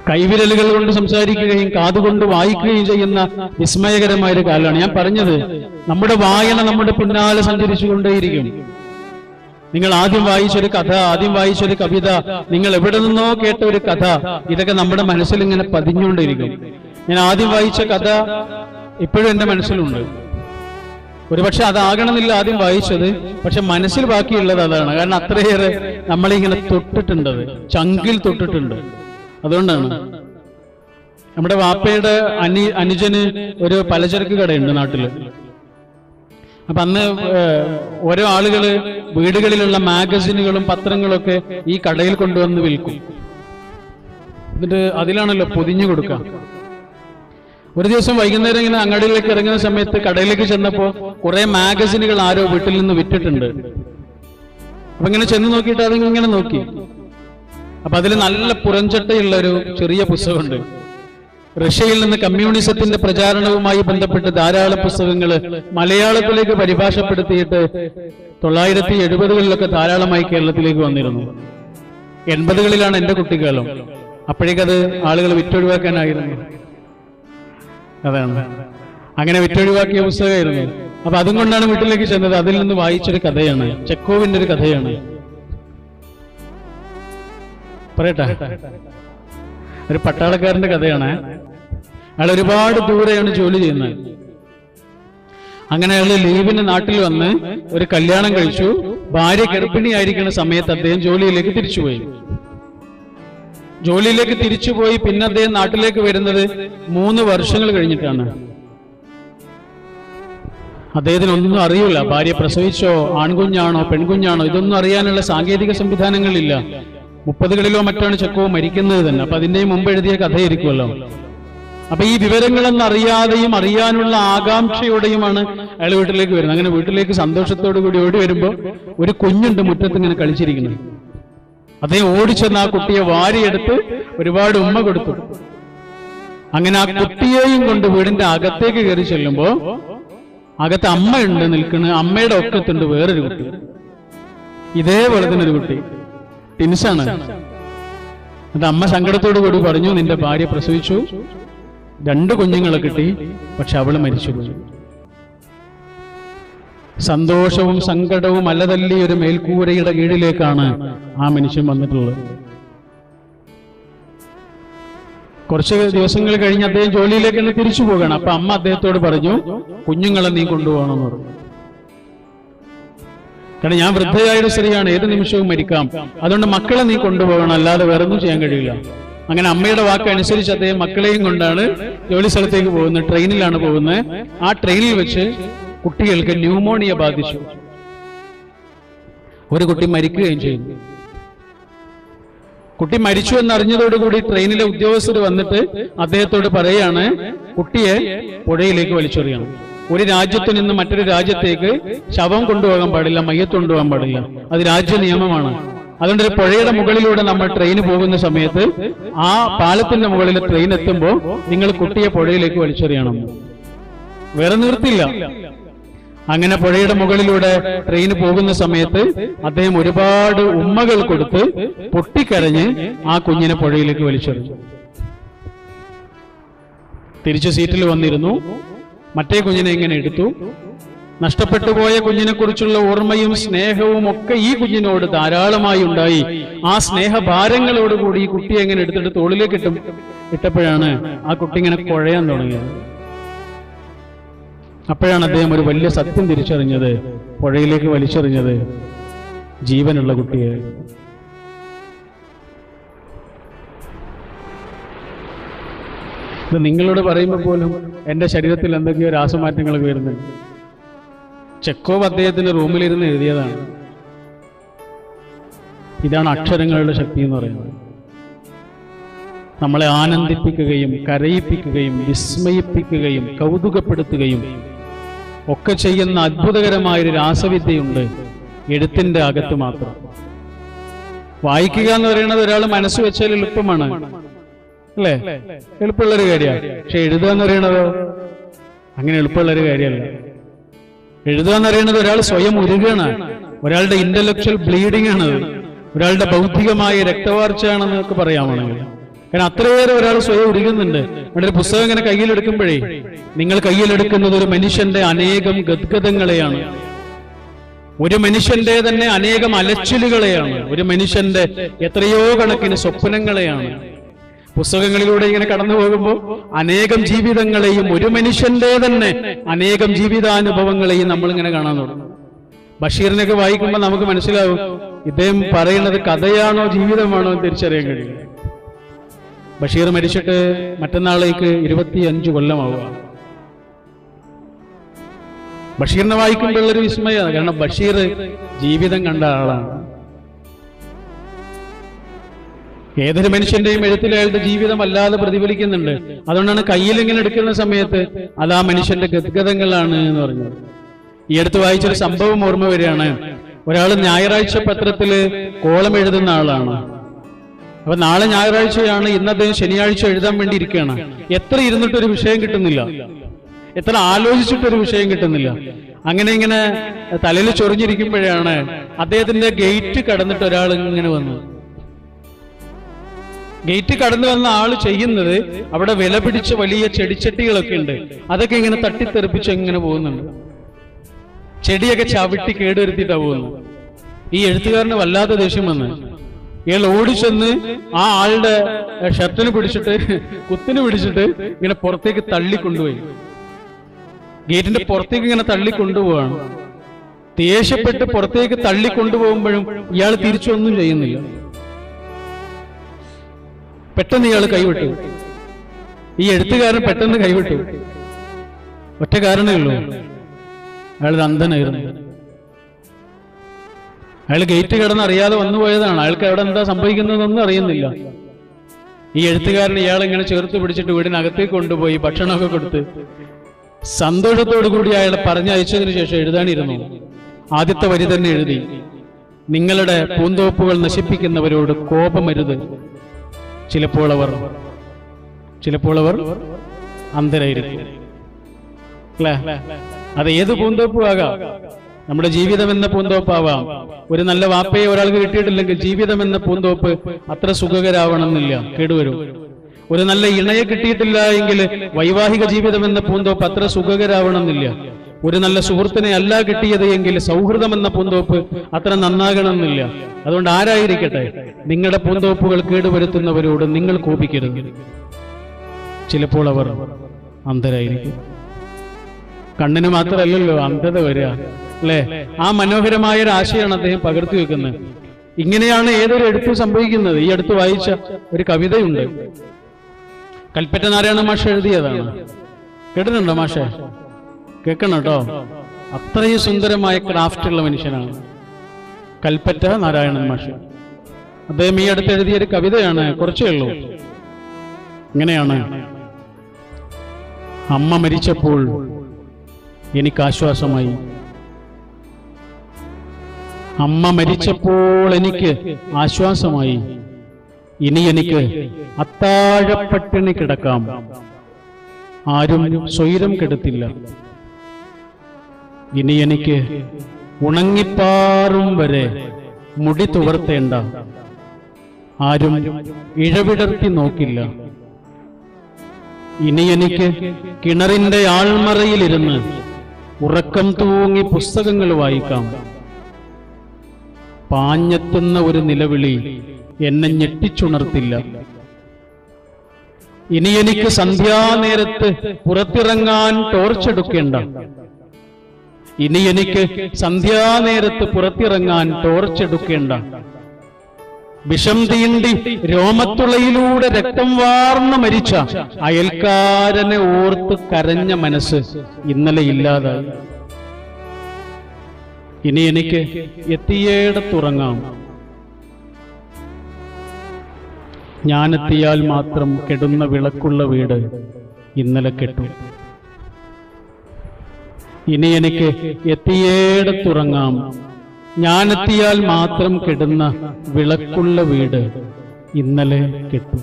കൈവിരലുകൾ കൊണ്ട് സംസാരിക്കുകയും കാതുകൊണ്ട് വായിക്കുകയും ചെയ്യുന്ന വിസ്മയകരമായ ഒരു കാലമാണ് ഞാൻ പറഞ്ഞത് നമ്മുടെ വായന നമ്മുടെ പിന്നാലെ സഞ്ചരിച്ചുകൊണ്ടേയിരിക്കും നിങ്ങൾ ആദ്യം വായിച്ചൊരു കഥ ആദ്യം വായിച്ചൊരു കവിത നിങ്ങൾ എവിടെ നിന്നോ കേട്ട ഒരു കഥ ഇതൊക്കെ നമ്മുടെ മനസ്സിൽ ഇങ്ങനെ പതിഞ്ഞുകൊണ്ടിരിക്കും ഞാൻ ആദ്യം വായിച്ച കഥ ഇപ്പോഴും എന്റെ മനസ്സിലുണ്ട് ഒരുപക്ഷെ അതാകണമെന്നില്ല ആദ്യം വായിച്ചത് പക്ഷെ മനസ്സിൽ ബാക്കിയുള്ളത് അതാണ് കാരണം അത്രയേറെ നമ്മളിങ്ങനെ തൊട്ടിട്ടുണ്ട് അത്. ചങ്കിൽ തൊട്ടിട്ടുണ്ട് അതുകൊണ്ടാണ് നമ്മുടെ വാപ്പയുടെ അനി അനുജന് ഒരു പലചരക്ക് കടയുണ്ട് നാട്ടില് അപ്പൊ അന്ന് ഏഹ്, ഓരോ ആളുകള് വീടുകളിലുള്ള മാഗസിനുകളും പത്രങ്ങളും ഒക്കെ ഈ കടയിൽ കൊണ്ടുവന്ന് വിൽക്കും എന്നിട്ട് അതിലാണല്ലോ പൊതിഞ്ഞു കൊടുക്കുക ഒരു ദിവസം വൈകുന്നേരം ഇങ്ങനെ അങ്ങാടിയിലേക്ക് ഇറങ്ങുന്ന സമയത്ത് കടയിലേക്ക് ചെന്നപ്പോ കുറെ മാഗസിനുകൾ ആരോ വീട്ടിൽ നിന്ന് വിറ്റിട്ടുണ്ട് അപ്പൊ ഇങ്ങനെ ചെന്ന് നോക്കിയിട്ട് അതിങ്ങനെ നോക്കി അപ്പൊ അതിൽ നല്ല പുറംചട്ടയുള്ള ഒരു ചെറിയ പുസ്തകമുണ്ട് റഷ്യയിൽ നിന്ന് കമ്മ്യൂണിസത്തിന്റെ പ്രചാരണവുമായി ബന്ധപ്പെട്ട് ധാരാളം പുസ്തകങ്ങൾ മലയാളത്തിലേക്ക് പരിഭാഷപ്പെടുത്തിയിട്ട് തൊള്ളായിരത്തി എഴുപതുകളിലൊക്കെ ധാരാളമായി കേരളത്തിലേക്ക് വന്നിരുന്നു എൺപതുകളിലാണ് എന്റെ കുട്ടിക്കാലം അപ്പോഴേക്കത് ആളുകൾ വിറ്റൊഴിവാക്കാനായിരുന്നു അതാണ് അങ്ങനെ വിറ്റൊഴിവാക്കിയ പുസ്തകമായിരുന്നു അപ്പൊ അതും കൊണ്ടാണ് വീട്ടിലേക്ക് ചെന്നത് അതിൽ നിന്ന് വായിച്ചൊരു കഥയാണ് ചെക്കോവിന്റെ ഒരു കഥയാണ് പറയട്ടെ ഒരു പട്ടാളക്കാരന്റെ കഥയാണ് അയാൾ ഒരുപാട് ദൂരെയാണ് ജോലി ചെയ്യുന്നത് അങ്ങനെ അയാൾ ലീവിന് നാട്ടിൽ വന്ന് ഒരു കല്യാണം കഴിച്ചു ഭാര്യ ഗർഭിണിയായിരിക്കുന്ന സമയത്ത് അദ്ദേഹം ജോലിയിലേക്ക് തിരിച്ചുപോയി ജോലിയിലേക്ക് തിരിച്ചുപോയി പിന്നെ അദ്ദേഹം നാട്ടിലേക്ക് വരുന്നത് മൂന്ന് വർഷങ്ങൾ കഴിഞ്ഞിട്ടാണ് അദ്ദേഹത്തിന് ഒന്നും അറിയില്ല ഭാര്യ പ്രസവിച്ചോ ആൺകുഞ്ഞാണോ പെൺകുഞ്ഞാണോ ഇതൊന്നും അറിയാനുള്ള സാങ്കേതിക സംവിധാനങ്ങളില്ല മുപ്പതുകളിലോ മറ്റാണ് ചെക്കോ മരിക്കുന്നത് തന്നെ അപ്പൊ അതിന്റെയും മുമ്പ് എഴുതിയ കഥയായിരിക്കുമല്ലോ അപ്പൊ ഈ വിവരങ്ങളൊന്നും അറിയാതെയും അറിയാനുള്ള ആകാംക്ഷയോടെയുമാണ് അയാൾ വീട്ടിലേക്ക് വരുന്നത് അങ്ങനെ വീട്ടിലേക്ക് സന്തോഷത്തോടു കൂടി ഓടി വരുമ്പോ ഒരു കുഞ്ഞുണ്ട് മുറ്റത്ത് ഇങ്ങനെ കളിച്ചിരിക്കുന്നത് അദ്ദേഹം ഓടിച്ചെന്ന് ആ കുട്ടിയെ വാരിയെടുത്ത് ഒരുപാട് ഉമ്മ കൊടുത്തു അങ്ങനെ ആ കുട്ടിയെയും കൊണ്ട് വീടിന്റെ അകത്തേക്ക് കയറി ചെല്ലുമ്പോ അകത്ത് അമ്മയുണ്ട് നിൽക്കുന്ന അമ്മയുടെ ഒക്കത്തുണ്ട് വേറൊരു കുട്ടി ഇതേപോലെ തന്നെ ഒരു കുട്ടി ടിൻസാണ് അത് അമ്മ സങ്കടത്തോടു കൂടി പറഞ്ഞു നിന്റെ ഭാര്യ പ്രസവിച്ചു രണ്ട് കുഞ്ഞുങ്ങളെ കിട്ടി പക്ഷെ അവള് മരിച്ചുപോയി സന്തോഷവും സങ്കടവും അലതല്ലി ഒരു മേൽക്കൂരയുടെ കീഴിലേക്കാണ് ആ മനുഷ്യൻ വന്നിട്ടുള്ളത് കുറച്ച് ദിവസങ്ങൾ കഴിഞ്ഞ് അദ്ദേഹം ജോലിയിലേക്ക് തന്നെ തിരിച്ചു പോകണം അപ്പൊ അമ്മ അദ്ദേഹത്തോട് പറഞ്ഞു കുഞ്ഞുങ്ങളെ നീ കൊണ്ടുപോകണമെന്ന് പറഞ്ഞു കാരണം ഞാൻ വൃദ്ധയായ സ്ത്രീയാണ് ഏത് നിമിഷവും മരിക്കാം അതുകൊണ്ട് മക്കളെ നീ കൊണ്ടുപോകണം അല്ലാതെ വേറെ ഒന്നും ചെയ്യാൻ കഴിയില്ല അങ്ങനെ അമ്മയുടെ വാക്ക് അനുസരിച്ച് അദ്ദേഹം മക്കളെയും കൊണ്ടാണ് ജോലി സ്ഥലത്തേക്ക് പോകുന്നത് ട്രെയിനിലാണ് പോകുന്നത് ആ ട്രെയിനിൽ വെച്ച് കുട്ടികൾക്ക് ന്യൂമോണിയ ബാധിച്ചു ഒരു കുട്ടി മരിക്കുകയും ചെയ്തു കുട്ടി മരിച്ചു എന്നറിഞ്ഞതോടുകൂടി ട്രെയിനിലെ ഉദ്യോഗസ്ഥർ വന്നിട്ട് അദ്ദേഹത്തോട് പറയാണ് കുട്ടിയെ പുഴയിലേക്ക് വലിച്ചെറിയണം ഒരു രാജ്യത്ത് നിന്ന് മറ്റൊരു രാജ്യത്തേക്ക് ശവം കൊണ്ടുപോകാൻ പാടില്ല മയ്യത്ത് കൊണ്ടുപോകാൻ പാടില്ല അത് രാജ്യ നിയമമാണ് അതുകൊണ്ട് ഒരു പുഴയുടെ മുകളിലൂടെ നമ്മൾ ട്രെയിൻ പോകുന്ന സമയത്ത് ആ പാലത്തിന്റെ മുകളിൽ ട്രെയിൻ എത്തുമ്പോൾ നിങ്ങൾ കുട്ടിയെ പുഴയിലേക്ക് വലിച്ചെറിയണം വേറെ നിവൃത്തിയില്ല അങ്ങനെ പുഴയുടെ മുകളിലൂടെ ട്രെയിൻ പോകുന്ന സമയത്ത് അദ്ദേഹം ഒരുപാട് ഉമ്മകൾ കൊടുത്ത് പൊട്ടിക്കരഞ്ഞ് ആ കുഞ്ഞിനെ പുഴയിലേക്ക് വലിച്ചെറിഞ്ഞു തിരിച്ചു സീറ്റിൽ വന്നിരുന്നു മറ്റേ കുഞ്ഞിനെ ഇങ്ങനെ എടുത്തു നഷ്ടപ്പെട്ടു പോയ കുഞ്ഞിനെ കുറിച്ചുള്ള ഓർമ്മയും സ്നേഹവും ഒക്കെ ഈ കുഞ്ഞിനോട് ധാരാളമായി ഉണ്ടായി ആ സ്നേഹഭാരങ്ങളോടുകൂടി ഈ കുട്ടിയെ എങ്ങനെ എടുത്തിട്ട് തോളിലേക്ക് ഇട്ടും ഇട്ടപ്പോഴാണ് ആ കുട്ടി ഇങ്ങനെ കുഴയാൻ തുടങ്ങിയത് അപ്പോഴാണ് അദ്ദേഹം ഒരു വലിയ സത്യം തിരിച്ചറിഞ്ഞത് പുഴയിലേക്ക് വലിച്ചെറിഞ്ഞത് ജീവനുള്ള കുട്ടിയെ ഇത് നിങ്ങളോട് പറയുമ്പോൾ പോലും എന്റെ ശരീരത്തിൽ എന്തൊക്കെയോ രാസമാറ്റങ്ങൾ വരുന്നുണ്ട് ചെക്കോവ് അദ്ദേഹത്തിന്റെ റൂമിലിരുന്ന് എഴുതിയതാണ് ഇതാണ് അക്ഷരങ്ങളുടെ ശക്തി എന്ന് പറയുന്നത് നമ്മളെ ആനന്ദിപ്പിക്കുകയും കരയിപ്പിക്കുകയും വിസ്മയിപ്പിക്കുകയും കൗതുകപ്പെടുത്തുകയും ഒക്കെ ചെയ്യുന്ന അത്ഭുതകരമായൊരു രാസവിദ്യയുണ്ട് എഴുത്തിന്റെ അകത്ത് മാത്രം വായിക്കുക എന്ന് പറയുന്നത് ഒരാൾ മനസ്സ് വെച്ചാൽ എളുപ്പമാണ് അല്ലേ എളുപ്പമുള്ള ഒരു കാര്യമാണ് പക്ഷെ എഴുതുക എന്ന് പറയുന്നതോ അങ്ങനെ എളുപ്പമുള്ള ഒരു കാര്യമല്ല എഴുതുക എന്ന് പറയുന്നത് ഒരാൾ സ്വയം ഉരുകയാണ് ഒരാളുടെ ഇന്റലക്ച്വൽ ബ്ലീഡിംഗ് ആണ് ഒരാളുടെ ബൗദ്ധികമായ രക്തവാർച്ചയാണെന്നൊക്കെ പറയാമാണെങ്കിൽ കാരണം അത്രയേറെ ഒരാൾ സ്വയം ഉരുകുന്നുണ്ട് അവിടെ ഒരു പുസ്തകം ഇങ്ങനെ കയ്യിലെടുക്കുമ്പോഴേ നിങ്ങൾ കയ്യിലെടുക്കുന്നത് ഒരു മനുഷ്യന്റെ അനേകം ഗദ്ഗതങ്ങളെയാണ് ഒരു മനുഷ്യന്റെ തന്നെ അനേകം അലച്ചിലുകളെയാണ് ഒരു മനുഷ്യന്റെ എത്രയോ കണക്കിന് സ്വപ്നങ്ങളെയാണ് പുസ്തകങ്ങളിലൂടെ ഇങ്ങനെ കടന്നു പോകുമ്പോൾ അനേകം ജീവിതങ്ങളെയും ഒരു മനുഷ്യന്റെ തന്നെ അനേകം ജീവിതാനുഭവങ്ങളെയും നമ്മൾ ഇങ്ങനെ കാണാൻ തുടങ്ങും ബഷീറിനൊക്കെ വായിക്കുമ്പോൾ നമുക്ക് മനസ്സിലാവും ഇദ്ദേഹം പറയുന്നത് കഥയാണോ ജീവിതമാണോ എന്ന് തിരിച്ചറിയാൻ കഴിയും ബഷീർ മരിച്ചിട്ട് മറ്റന്നാളേക്ക് ഇരുപത്തിയഞ്ച് കൊല്ലമാവുക ബഷീറിനെ വായിക്കുമ്പോൾ ഒരു വിസ്മയമാണ് കാരണം ബഷീർ ജീവിതം കണ്ട ആളാണ് ഏതൊരു മനുഷ്യന്റെയും എഴുത്തിൽ അയാളുടെ ജീവിതം അല്ലാതെ പ്രതിഫലിക്കുന്നുണ്ട് അതുകൊണ്ടാണ് കയ്യിൽ ഇങ്ങനെ എടുക്കുന്ന സമയത്ത് അത് ആ മനുഷ്യന്റെ ഗദ്ഗതങ്ങളാണ് എന്ന് പറഞ്ഞത് ഈ അടുത്ത് വായിച്ചൊരു സംഭവം ഓർമ്മ വരികയാണ് ഒരാൾ ഞായറാഴ്ച പത്രത്തില് കോളം എഴുതുന്ന ആളാണ് അപ്പൊ നാളെ ഞായറാഴ്ചയാണ് ഇന്ന് അദ്ദേഹം ശനിയാഴ്ച എഴുതാൻ വേണ്ടി ഇരിക്കുകയാണ് എത്ര ഇരുന്നിട്ടൊരു വിഷയം കിട്ടുന്നില്ല എത്ര ആലോചിച്ചിട്ടൊരു വിഷയം കിട്ടുന്നില്ല അങ്ങനെ ഇങ്ങനെ തലയിൽ ചൊറിഞ്ഞിരിക്കുമ്പോഴാണ് അദ്ദേഹത്തിന്റെ ഗേറ്റ് കടന്നിട്ട് ഒരാൾ ഇങ്ങനെ വന്നു ഗേറ്റ് കടന്നു വന്ന ആള് ചെയ്യുന്നത് അവിടെ വില പിടിച്ച വലിയ ചെടിച്ചട്ടികളൊക്കെ ഉണ്ട് അതൊക്കെ ഇങ്ങനെ തട്ടിത്തെറിപ്പിച്ച് ഇങ്ങനെ പോകുന്നുണ്ട് ചെടിയൊക്കെ ചവിട്ടി കേടുവരുത്തിയിട്ടാ പോകുന്നത് ഈ എഴുത്തുകാരന് വല്ലാത്ത ദേഷ്യം വന്ന് ഇയാൾ ഓടിച്ചെന്ന് ആ ആളുടെ ഷർട്ടിന് പിടിച്ചിട്ട് കുത്തിന് പിടിച്ചിട്ട് ഇങ്ങനെ പുറത്തേക്ക് തള്ളിക്കൊണ്ടുപോയി ഗേറ്റിന്റെ പുറത്തേക്ക് ഇങ്ങനെ തള്ളിക്കൊണ്ടുപോവാണ് ദേഷ്യപ്പെട്ട് പുറത്തേക്ക് തള്ളിക്കൊണ്ടുപോകുമ്പോഴും ഇയാൾ തിരിച്ചൊന്നും ചെയ്യുന്നില്ല പെട്ടെന്ന് ഇയാൾ കൈവിട്ടു ഈ എഴുത്തുകാരൻ പെട്ടെന്ന് കൈവിട്ടു ഒറ്റ കാരണമേ ഉള്ളൂ അയാൾ അന്ധനായിരുന്നു അയാൾ ഗേറ്റ് കിടന്ന് അറിയാതെ വന്നു പോയതാണ് അയാൾക്ക് അവിടെ എന്താ സംഭവിക്കുന്നതെന്നൊന്നും അറിയുന്നില്ല ഈ എഴുത്തുകാരൻ ഇയാൾ ഇങ്ങനെ ചേർത്ത് പിടിച്ചിട്ട് വീടിനകത്തേക്ക് കൊണ്ടുപോയി ഭക്ഷണമൊക്കെ കൊടുത്ത് സന്തോഷത്തോടു കൂടി അയാളെ പറഞ്ഞയച്ചതിന് ശേഷം എഴുതാനിരുന്നു ആദ്യത്തെ വരി തന്നെ എഴുതി നിങ്ങളുടെ പൂന്തോപ്പുകൾ നശിപ്പിക്കുന്നവരോട് കോപമരുത് ചിലപ്പോൾ അവർ ചിലപ്പോൾ അവർ അന്ധരായിരിക്കും അല്ലേ അത് ഏത് പൂന്തോപ്പും ആകാം നമ്മുടെ ജീവിതം എന്ന പൂന്തോപ്പാവാം ഒരു നല്ല വാപ്പയെ ഒരാൾക്ക് കിട്ടിയിട്ടില്ലെങ്കിൽ ജീവിതം എന്ന പൂന്തോപ്പ് അത്ര സുഖകരാവണമെന്നില്ല കേടുവരും ഒരു നല്ല ഇണയെ കിട്ടിയിട്ടില്ല എങ്കിൽ വൈവാഹിക ജീവിതം എന്ന പൂന്തോപ്പ് അത്ര സുഖകരാവണമെന്നില്ല ഒരു നല്ല സുഹൃത്തിനെ അല്ല കിട്ടിയത് എങ്കിൽ സൗഹൃദം എന്ന പൂന്തോപ്പ് അത്ര നന്നാകണമെന്നില്ല അതുകൊണ്ട് ആരായിരിക്കട്ടെ നിങ്ങളുടെ പൂന്തോപ്പുകൾ കേടുവരുത്തുന്നവരോട് നിങ്ങൾ കോപിക്കരുത് ചിലപ്പോൾ അവർ അന്ധരായിരിക്കും കണ്ണിന് മാത്രമല്ലല്ലോ അന്ധത വരിക അല്ലെ ആ മനോഹരമായ ഒരു ആശയമാണ് അദ്ദേഹം പകർത്തി വെക്കുന്നത് ഇങ്ങനെയാണ് ഏതൊരു എഴുത്ത് സംഭവിക്കുന്നത് ഈ അടുത്ത് വായിച്ച ഒരു കവിതയുണ്ട് കൽപ്പറ്റ നാരായണ മാഷ എഴുതിയതാണ് കേട്ടിട്ടുണ്ടോ മാഷെ കേൾക്കണം കേട്ടോ അത്രയും സുന്ദരമായ ക്രാഫ്റ്റ് ഉള്ള മനുഷ്യനാണ് കൽപ്പറ്റ നാരായണൻ മാഷ് അദ്ദേഹം ഈ അടുത്ത് എഴുതിയ ഒരു കവിതയാണ് കുറച്ചേ ഉള്ളൂ ഇങ്ങനെയാണ് അമ്മ മരിച്ചപ്പോൾ എനിക്ക് ആശ്വാസമായി അമ്മ മരിച്ചപ്പോൾ എനിക്ക് ആശ്വാസമായി ഇനി എനിക്ക് അത്താഴപ്പട്ടിണി കിടക്കാം ആരും സ്വൈരം കെടുത്തില്ല ഇനി എനിക്ക് ഉണങ്ങിപ്പാറും വരെ മുടി തുവർത്തേണ്ട ആരും ഇഴവിടർത്തി നോക്കില്ല ഇനി എനിക്ക് കിണറിന്റെ ആൾമറയിലിരുന്ന് ഉറക്കം തൂങ്ങി പുസ്തകങ്ങൾ വായിക്കാം പാഞ്ഞെത്തുന്ന ഒരു നിലവിളി എന്നെ ഞെട്ടിച്ചുണർത്തില്ല ഇനി എനിക്ക് സന്ധ്യാനേരത്ത് പുറത്തിറങ്ങാൻ ടോർച്ചെടുക്കേണ്ട ഇനി എനിക്ക് സന്ധ്യാനേരത്ത് പുറത്തിറങ്ങാൻ ടോർച്ചെടുക്കേണ്ട വിഷം തീണ്ടി രോമത്തുളയിലൂടെ രക്തം വാർന്നു മരിച്ച അയൽക്കാരനെ ഓർത്ത് കരഞ്ഞ മനസ്സ് ഇന്നലെ ഇല്ലാതായി ഇനി എനിക്ക് എത്തിയേടത്തുറങ്ങാം ഞാനെത്തിയാൽ മാത്രം കെടുന്ന വിളക്കുള്ള വീട് ഇന്നലെ കെട്ടു ഇനി എനിക്ക് എത്തിയേടത്തുറങ്ങാം ഞാനെത്തിയാൽ മാത്രം കെടുന്ന വിളക്കുള്ള വീട് ഇന്നലെ കെട്ടു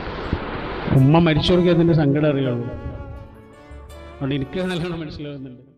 ഉമ്മ മരിച്ചവർക്ക് അതിന്റെ സങ്കടം അറിയുള്ളൂ അതുകൊണ്ട് എനിക്ക് നല്ലോണം മനസ്സിലാവുന്നുണ്ട്